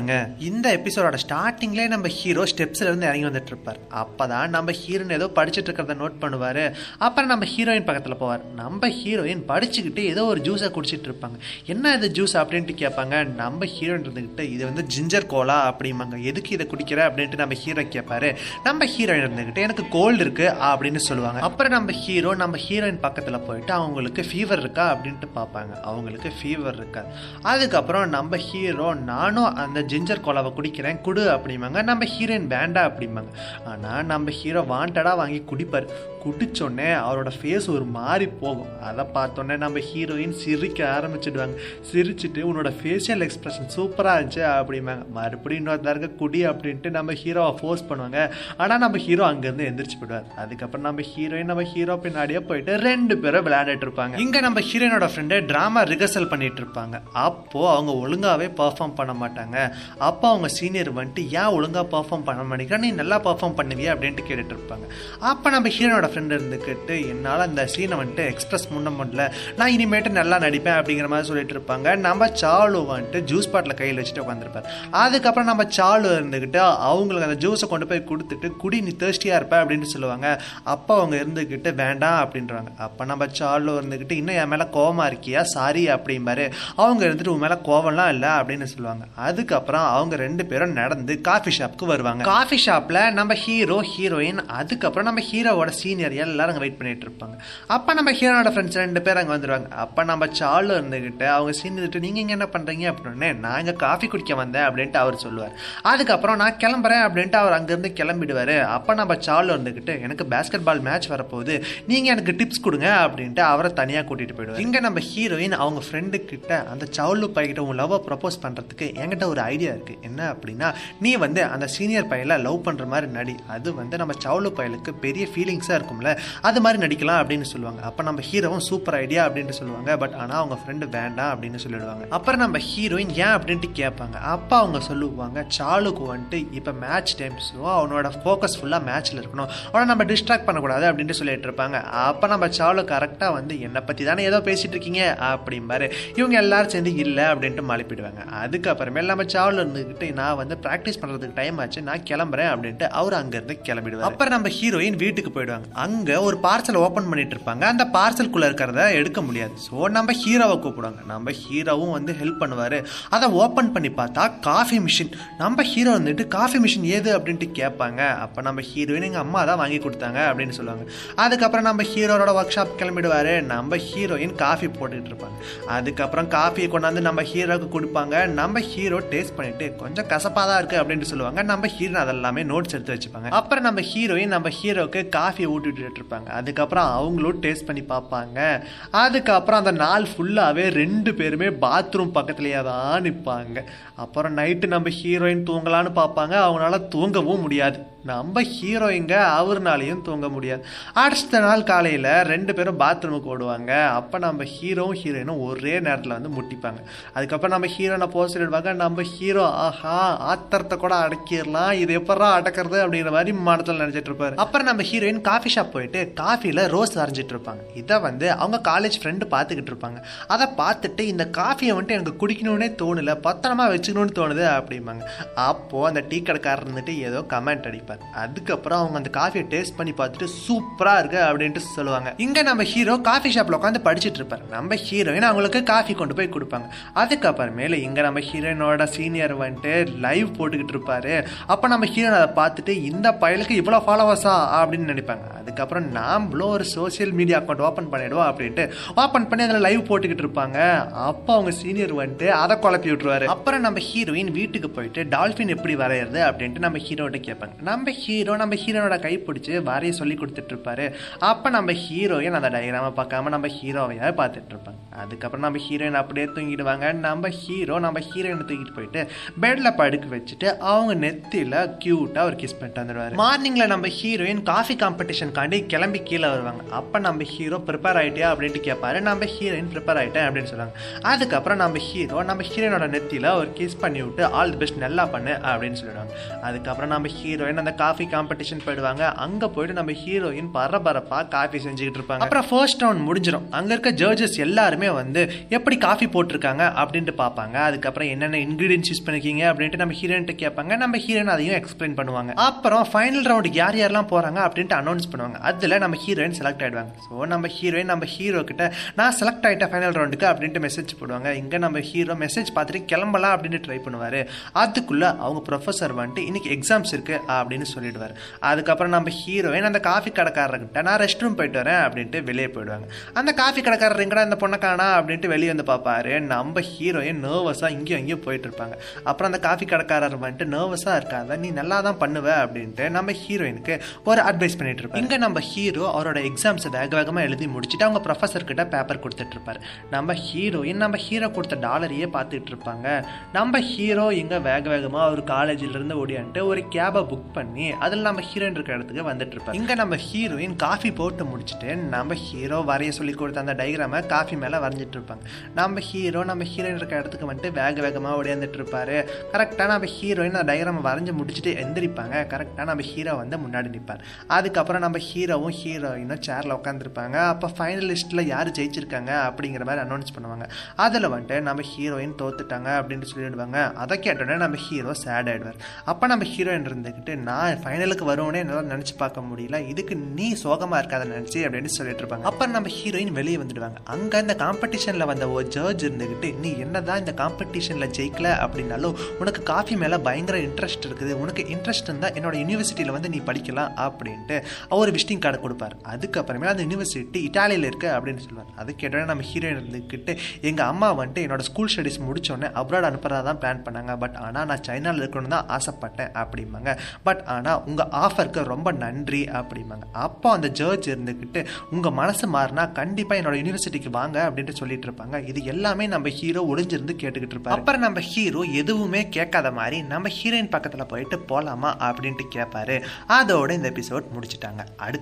இந்த எபிசோடோட ஸ்டார்டிங்லேயே நம்ம ஹீரோ ஸ்டெப்ஸ்ல இருந்து இறங்கி வந்துட்டு இருப்பார் அப்பதான் நம்ம ஹீரோயின் ஏதோ படிச்சுட்டு இருக்கிறத நோட் பண்ணுவாரு அப்புறம் நம்ம ஹீரோயின் பக்கத்துல போவார் நம்ம ஹீரோயின் படிச்சுக்கிட்டு ஏதோ ஒரு ஜூஸை குடிச்சிட்டு இருப்பாங்க என்ன இது ஜூஸ் அப்படின்ட்டு கேட்பாங்க நம்ம ஹீரோயின் இருந்துகிட்டு இது வந்து ஜிஞ்சர் கோலா அப்படிம்பாங்க எதுக்கு இதை குடிக்கிற அப்படின்ட்டு நம்ம ஹீரோ கேட்பாரு நம்ம ஹீரோயின் இருந்துகிட்டு எனக்கு கோல்டு இருக்கு அப்படின்னு சொல்லுவாங்க அப்புறம் நம்ம ஹீரோ நம்ம ஹீரோயின் பக்கத்துல போயிட்டு அவங்களுக்கு ஃபீவர் இருக்கா அப்படின்ட்டு பார்ப்பாங்க அவங்களுக்கு ஃபீவர் இருக்காது அதுக்கப்புறம் நம்ம ஹீரோ நானும் அந்த ஜிஞ்சர் கோலாவை குடிக்கிறேன் குடு அப்படிம்பாங்க நம்ம ஹீரோயின் வேண்டாம் அப்படிம்பாங்க ஆனால் நம்ம ஹீரோ வாண்டடாக வாங்கி குடிப்பார் குடிச்சோடனே அவரோட ஃபேஸ் ஒரு மாதிரி போகும் அதை பார்த்தோன்னே நம்ம ஹீரோயின் சிரிக்க ஆரம்பிச்சிடுவாங்க சிரிச்சிட்டு உன்னோட ஃபேஷியல் எக்ஸ்பிரஷன் சூப்பராக இருந்துச்சு அப்படிம்பாங்க மறுபடியும் இன்னொருத்தருக்கு குடி அப்படின்ட்டு நம்ம ஹீரோவை ஃபோர்ஸ் பண்ணுவாங்க ஆனால் நம்ம ஹீரோ அங்கேருந்து எந்திரிச்சு போயிடுவார் அதுக்கப்புறம் நம்ம ஹீரோயின் நம்ம ஹீரோ பின்னாடியே போயிட்டு ரெண்டு பேரும் விளையாண்டுட்டு இருப்பாங்க இங்கே நம்ம ஹீரோயினோட ஃப்ரெண்டு ட்ராமா ரிஹர்சல் பண்ணிட்டு இருப்பாங்க அப்போ அவங்க ஒழுங்காவே பெர்ஃபார்ம் பண்ண மாட்டாங்க அப்போ அவங்க சீனியர் வந்துட்டு ஏன் ஒழுங்கா பெர்ஃபார்ம் பண்ண மாட்டேங்கிற நீ நல்லா பெர்ஃபார்ம் பண்ணுவியா அப்படின்ட்டு கேட்டுட்டு இருப்பாங்க அப்போ நம்ம ஹீரோனோட ஃப்ரெண்ட் இருந்துக்கிட்டு என்னால் அந்த சீனை வந்துட்டு எக்ஸ்பிரஸ் முன்ன முடியல நான் இனிமேட்டு நல்லா நடிப்பேன் அப்படிங்கிற மாதிரி சொல்லிட்டு இருப்பாங்க நம்ம சாலு வந்துட்டு ஜூஸ் பாட்டில் கையில் வச்சுட்டு உட்காந்துருப்பார் அதுக்கப்புறம் நம்ம சாலு இருந்துக்கிட்டு அவங்களுக்கு அந்த ஜூஸை கொண்டு போய் கொடுத்துட்டு குடி நீ தேர்ஸ்டியாக இருப்ப அப்படின்னு சொல்லுவாங்க அப்போ அவங்க இருந்துக்கிட்டு வேண்டாம் அப்படின்றாங்க அப்போ நம்ம சாலு இருந்துக்கிட்டு இன்னும் என் மேலே கோவமா இருக்கியா சாரி அப்படிம்பாரு அவங்க இருந்துட்டு உன் மேலே கோவம்லாம் இல்லை அப்படின்னு சொல்லுவாங்க அதுக்கப்புறம் அவங்க ரெண்டு பேரும் நடந்து காஃபி ஷாப்க்கு வருவாங்க காஃபி ஷாப்பில் நம்ம ஹீரோ ஹீரோயின் அதுக்கப்புறம் நம்ம ஹீரோவோட சீனியர் எல்லாரும் அங்கே வெயிட் பண்ணிட்டு இருப்பாங்க அப்போ நம்ம ஹீரோனோட ஃப்ரெண்ட்ஸ் ரெண்டு பேர் அங்கே வந்துருவாங்க அப்போ நம்ம சாலு இருந்துக்கிட்டு அவங்க சீனியர்கிட்ட நீங்கள் இங்கே என்ன பண்ணுறீங்க அப்படின்னு நான் இங்கே காஃபி குடிக்க வந்தேன் அப்படின்ட்டு அவர் சொல்லுவார் அதுக்கப்புறம் நான் கிளம்புறேன் அப்படின்ட்டு அவர் அங்கேருந்து கிளம்பிடுவார் அப்போ நம்ம சாலு இருந்துக்கிட்டு எனக்கு பேஸ்கெட் பால் மேட்ச் வரப்போகுது நீங்கள் எனக்கு டிப்ஸ் கொடுங்க அப்படின்ட்டு அவரை தனியாக கூட்டிகிட்டு போயிடுவார் இங்கே நம்ம ஹீரோயின் அவங்க ஃப்ரெண்டு கிட்ட அந்த சவுலு பையன்கிட்ட உன் லவ்வை ப்ரப்போஸ் பண்ணுறதுக்கு என்கிட்ட ஒரு ஐடியா இருக்குது என்ன அப்படின்னா நீ வந்து அந்த சீனியர் பையலை லவ் பண்ணுற மாதிரி நடி அது வந்து நம்ம சவுலு பையலுக்கு பெரிய ஃபீலிங்ஸாக இருக்கும்ல அது மாதிரி நடிக்கலாம் அப்படின்னு சொல்லுவாங்க அப்போ நம்ம ஹீரோவும் சூப்பர் ஐடியா அப்படின்ட்டு சொல்லுவாங்க பட் ஆனால் அவங்க ஃப்ரெண்டு வேண்டாம் அப்படின்னு சொல்லிடுவாங்க அப்புறம் நம்ம ஹீரோயின் ஏன் அப்படின்ட்டு கேட்பாங்க அப்போ அவங்க சொல்லுவாங்க சாலுக்கு வந்துட்டு இப்போ மேட்ச் டைம் ஸோ அவனோட ஃபோக்கஸ் ஃபுல்லாக மேட்ச்சில் இருக்கணும் அவனை நம்ம டிஸ்ட்ராக்ட் பண்ணக்கூடாது அப்படின்ட்டு சொல்லிட்டு இருப்பாங்க அப்போ நம்ம சாலு கரெக்டாக வந்து என்னை பற்றி தானே ஏதோ பேசிட்டு இருக்கீங்க அப்படிம்பாரு இவங்க எல்லாரும் சேர்ந்து இல்லை அப்படின்ட்டு மழுப்பிடுவாங்க அதுக்கப்புறமே நம்ம சாவல் இருந்துக்கிட்டு நான் வந்து ப்ராக்டிஸ் பண்ணுறதுக்கு டைம் ஆச்சு நான் கிளம்புறேன் அப்படின்ட்டு அவர் அங்கேருந்து கிளம்பிடுவார் அப்புறம் நம்ம ஹீரோயின் வீட்டுக்கு போயிடுவாங்க அங்கே ஒரு பார்சல் ஓப்பன் பண்ணிட்டு இருப்பாங்க அந்த பார்சல்குள்ளே இருக்கிறத எடுக்க முடியாது ஸோ நம்ம ஹீரோவை கூப்பிடுவாங்க நம்ம ஹீரோவும் வந்து ஹெல்ப் பண்ணுவார் அதை ஓப்பன் பண்ணி பார்த்தா காஃபி மிஷின் நம்ம ஹீரோ வந்துட்டு காஃபி மிஷின் ஏது அப்படின்ட்டு கேட்பாங்க அப்போ நம்ம ஹீரோயின் எங்கள் அம்மா தான் வாங்கி கொடுத்தாங்க அப்படின்னு சொல்லுவாங்க அதுக்கப்புறம் நம்ம ஹீரோரோட ஒர்க் ஷாப் கிளம்பிடுவார் நம்ம ஹீரோயின் காஃபி போட்டுட்டு இருப்பாங்க அதுக்கப்புறம் காஃபியை கொண்டாந்து நம்ம ஹீரோக்கு கொடுப்பாங்க நம்ம ஹீரோ டேஸ்ட் பண்ணிட்டு கொஞ்சம் கசப்பாக தான் இருக்கு அப்படின்ட்டு சொல்லுவாங்க நம்ம ஹீரோ அதெல்லாமே நோட்ஸ் எடுத்து வச்சுப்பாங்க அப்புறம் நம்ம ஹீரோயின் நம்ம ஹீரோக்கு காஃபியை ஊட்டிட்டு இருப்பாங்க அதுக்கப்புறம் அவங்களும் டேஸ்ட் பண்ணி பார்ப்பாங்க அதுக்கப்புறம் அந்த நாள் ஃபுல்லாகவே ரெண்டு பேருமே பாத்ரூம் பக்கத்துலேயே தான் நிற்பாங்க அப்புறம் நைட்டு நம்ம ஹீரோயின் தூங்கலான்னு பார்ப்பாங்க அவங்களால தூங்கவும் முடியாது நம்ம ஹீரோயிங்க அவர்னாலையும் தூங்க முடியாது அடுத்த நாள் காலையில் ரெண்டு பேரும் பாத்ரூமுக்கு ஓடுவாங்க அப்போ நம்ம ஹீரோவும் ஹீரோயினும் ஒரே நேரத்தில் வந்து முட்டிப்பாங்க அதுக்கப்புறம் நம்ம ஹீரோனை போஸ்ட் இடுவாங்க நம்ம ஹீரோ ஆஹா ஆத்திரத்தை கூட அடக்கிடலாம் இது எப்படா அடக்கிறது அப்படிங்கிற மாதிரி மனத்தில் நினச்சிட்டு இருப்பாரு அப்புறம் நம்ம ஹீரோயின் காஃபி ஷாப் போயிட்டு காஃபியில் ரோஸ் அரைஞ்சிட்டு இருப்பாங்க இதை வந்து அவங்க காலேஜ் ஃப்ரெண்டு பார்த்துக்கிட்டு இருப்பாங்க அதை பார்த்துட்டு இந்த காஃபியை வந்துட்டு எனக்கு குடிக்கணும்னே தோணல பத்திரமா வச்சுக்கணும்னு தோணுது அப்படிம்பாங்க அப்போது அந்த டீ கடைக்காரர் இருந்துட்டு ஏதோ கமெண்ட் அடிப்பார் அதுக்கப்புறம் அவங்க அந்த காஃபியை டேஸ்ட் பண்ணி பார்த்துட்டு சூப்பராக இருக்கு அப்படின்ட்டு சொல்லுவாங்க இங்கே நம்ம ஹீரோ காஃபி ஷாப்பில் உட்காந்து படிச்சுட்டு இருப்பார் நம்ம ஹீரோயின் அவங்களுக்கு காஃபி கொண்டு போய் கொடுப்பாங்க அதுக்கப்புறமேல இங்கே நம்ம ஹீரோயினோட சீனியர் வந்துட்டு லைவ் போட்டுக்கிட்டு இருப்பாரு அப்போ நம்ம ஹீரோயின் அதை பார்த்துட்டு இந்த பயலுக்கு இவ்வளோ ஃபாலோவர்ஸா அப்படின்னு நினைப்பாங்க அதுக்கப்புறம் நாமளும் ஒரு சோசியல் மீடியா அக்கௌண்ட் ஓப்பன் பண்ணிடுவோம் அப்படின்ட்டு ஓப்பன் பண்ணி அதில் லைவ் போட்டுக்கிட்டு இருப்பாங்க அப்போ அவங்க சீனியர் வந்துட்டு அதை குழப்பி விட்டுருவாரு அப்புறம் நம்ம ஹீரோயின் வீட்டுக்கு போயிட்டு டால்ஃபின் எப்படி வரையிறது அப்படின்ட்டு நம்ம ஹீரோட்ட கேட்பாங்க நம்ம ஹீரோ நம்ம ஹீரோனோட கை பிடிச்சி வரைய சொல்லி கொடுத்துட்டு இருப்பாரு அப்போ நம்ம ஹீரோயின் அந்த டயக்ராமை பார்க்காம நம்ம ஹீரோவையாக பார்த்துட்டு இருப்பாங்க அதுக்கப்புறம் நம்ம ஹீரோயின் அப்படியே தூங்கிடுவாங்க நம்ம ஹீரோ நம்ம ஹீரோயினை தூக்கிட்டு போயிட்டு பெட்டில் படுக்க வச்சுட்டு அவங்க நெத்தியில் க்யூட்டாக ஒரு கிஸ் பண்ணிட்டு வந்துடுவார் மார்னிங்கில் நம்ம ஹீரோயின் காஃபி காம்படிஷனுக்காண்டி கிளம்பி கீழே வருவாங்க அப்போ நம்ம ஹீரோ ப்ரிப்பேர் ஆகிட்டியா அப்படின்ட்டு கேட்பாரு நம்ம ஹீரோயின் ப்ரிப்பேர் ஆகிட்டேன் அப்படின்னு சொல்லுவாங்க அதுக்கப்புறம் நம்ம ஹீரோ நம்ம ஹீரோயினோட நெத்தியில் ஒரு கிஸ் பண்ணி விட்டு ஆல் தி பெஸ்ட் நல்லா பண்ணு அப்படின்னு சொல்லிடுவாங்க அதுக்கப்புறம் நம்ம ஹீரோயின் அந்த அந்த காஃபி காம்படிஷன் போயிடுவாங்க அங்க போயிட்டு நம்ம ஹீரோயின் பரபரப்பா காஃபி செஞ்சுக்கிட்டு இருப்பாங்க அப்புறம் ஃபர்ஸ்ட் ரவுண்ட் முடிஞ்சிடும் அங்க இருக்க ஜட்ஜஸ் எல்லாருமே வந்து எப்படி காஃபி போட்டிருக்காங்க அப்படின்ட்டு பார்ப்பாங்க அதுக்கப்புறம் என்னென்ன இன்கிரீடியன்ஸ் யூஸ் பண்ணிருக்கீங்க அப்படின்ட்டு நம்ம ஹீரோயின்ட்டு கேட்பாங்க நம்ம ஹீரோயின் அதையும் எக்ஸ்பிளைன் பண்ணுவாங்க அப்புறம் ஃபைனல் ரவுண்டுக்கு யார் யாரெல்லாம் போறாங்க அப்படின்ட்டு அனௌன்ஸ் பண்ணுவாங்க அதுல நம்ம ஹீரோயின் செலக்ட் ஆயிடுவாங்க ஸோ நம்ம ஹீரோயின் நம்ம ஹீரோ கிட்ட நான் செலக்ட் ஆயிட்டேன் ஃபைனல் ரவுண்டுக்கு அப்படின்ட்டு மெசேஜ் போடுவாங்க இங்க நம்ம ஹீரோ மெசேஜ் பார்த்துட்டு கிளம்பலாம் அப்படின்னு ட்ரை பண்ணுவாரு அதுக்குள்ள அவங்க ப்ரொஃபஸர் வந்துட்டு இன்னைக்கு எக்ஸாம்ஸ் இருக்கு அப்படின்னு சொல்லிடுவார் அதுக்கப்புறம் நம்ம ஹீரோயின் அந்த காஃபி கடைக்காரர்கிட்ட நான் ரெஸ்ட் ரூம் போயிட்டு வரேன் அப்படின்ட்டு வெளியே போயிடுவாங்க அந்த காஃபி கடைக்காரர் எங்கடா இந்த பொண்ணை காணா அப்படின்ட்டு வெளியே வந்து பார்ப்பாரு நம்ம ஹீரோயின் நர்வஸாக இங்கேயும் அங்கேயும் போயிட்டு இருப்பாங்க அப்புறம் அந்த காஃபி கடைக்காரர் வந்துட்டு நர்வஸாக இருக்காத நீ நல்லா தான் பண்ணுவ அப்படின்ட்டு நம்ம ஹீரோயினுக்கு ஒரு அட்வைஸ் பண்ணிட்டு இருப்பாங்க இங்கே நம்ம ஹீரோ அவரோட எக்ஸாம்ஸை வேக வேகமாக எழுதி முடிச்சுட்டு அவங்க ப்ரொஃபஸர் கிட்ட பேப்பர் கொடுத்துட்டு இருப்பாரு நம்ம ஹீரோயின் நம்ம ஹீரோ கொடுத்த டாலரையே பார்த்துட்டு இருப்பாங்க நம்ம ஹீரோ இங்கே வேக வேகமாக ஒரு காலேஜில் இருந்து ஓடியான்ட்டு ஒரு கேபை புக் பண்ணி அதில் நம்ம ஹீரோயின் இருக்கிற இடத்துக்கு வந்துட்டு இருப்பாங்க இங்கே நம்ம ஹீரோயின் காஃபி போட்டு முடிச்சுட்டு நம்ம ஹீரோ வரைய சொல்லி கொடுத்த அந்த டைகிராமை காஃபி மேலே வரைஞ்சிட்டு இருப்பாங்க நம்ம ஹீரோ நம்ம ஹீரோயின் இருக்கிற இடத்துக்கு வந்துட்டு வேக வேகமாக ஓடியாந்துட்டு இருப்பாரு கரெக்டாக நம்ம ஹீரோயின் அந்த டைகிராமை வரைஞ்சி முடிச்சுட்டு எந்திரிப்பாங்க கரெக்டாக நம்ம ஹீரோ வந்து முன்னாடி நிற்பார் அதுக்கப்புறம் நம்ம ஹீரோவும் ஹீரோயினும் சேரில் உட்காந்துருப்பாங்க அப்போ ஃபைனலிஸ்ட்டில் யார் ஜெயிச்சிருக்காங்க அப்படிங்கிற மாதிரி அனௌன்ஸ் பண்ணுவாங்க அதில் வந்துட்டு நம்ம ஹீரோயின் தோத்துட்டாங்க அப்படின்ட்டு சொல்லிடுவாங்க அதை கேட்டோடனே நம்ம ஹீரோ சேட் ஆயிடுவார் அப்போ நம்ம ஹீரோயின் இருந்துக்கிட்டு நான் ஃபைனலுக்கு வருவோனே என்னால் நினச்சி பார்க்க முடியல இதுக்கு நீ சோகமாக இருக்காத நினச்சி அப்படின்னு சொல்லிட்டு இருப்பாங்க அப்புறம் நம்ம ஹீரோயின் வெளியே வந்துடுவாங்க அங்கே இந்த காம்படிஷனில் வந்த ஒரு ஜட்ஜ் இருந்துக்கிட்டு நீ என்னதான் இந்த காம்படிஷனில் ஜெயிக்கல அப்படின்னாலும் உனக்கு காஃபி மேலே பயங்கர இன்ட்ரெஸ்ட் இருக்குது உனக்கு இன்ட்ரெஸ்ட் இருந்தால் என்னோட யூனிவர்சிட்டியில் வந்து நீ படிக்கலாம் அப்படின்ட்டு அவர் விசிட்டிங் கார்டு கொடுப்பார் அதுக்கப்புறமே அந்த யூனிவர்சிட்டி இட்டாலியில் இருக்கு அப்படின்னு சொல்லுவார் அது கேட்டோன்னே நம்ம ஹீரோயின் இருந்துக்கிட்டு எங்கள் அம்மா வந்துட்டு என்னோட ஸ்கூல் ஸ்டடீஸ் முடிச்சோடனே அப்ராட் அனுப்புறதா தான் பிளான் பண்ணாங்க பட் ஆனால் நான் சைனாவில் இருக்கணும்னு தான் ஆசைப்பட்டேன் அப்படிம்பாங்க பட் ஆனால் உங்கள் ஆஃபருக்கு ரொம்ப நன்றி அப்படிம்பாங்க அப்போ அந்த ஜட்ஜ் இருந்துக்கிட்டு உங்கள் மனசு மாறினா கண்டிப்பாக என்னோட யூனிவர்சிட்டிக்கு வாங்க அப்படின்ட்டு சொல்லிட்டு இருப்பாங்க இது எல்லாமே நம்ம ஹீரோ ஒளிஞ்சிருந்து கேட்டுக்கிட்டு இருப்பாரு அப்புறம் நம்ம ஹீரோ எதுவுமே கேட்காத மாதிரி நம்ம ஹீரோயின் பக்கத்தில் போயிட்டு போகலாமா அப்படின்ட்டு கேட்பாரு அதோட இந்த எபிசோட் முடிச்சிட்டாங்க அடுத்து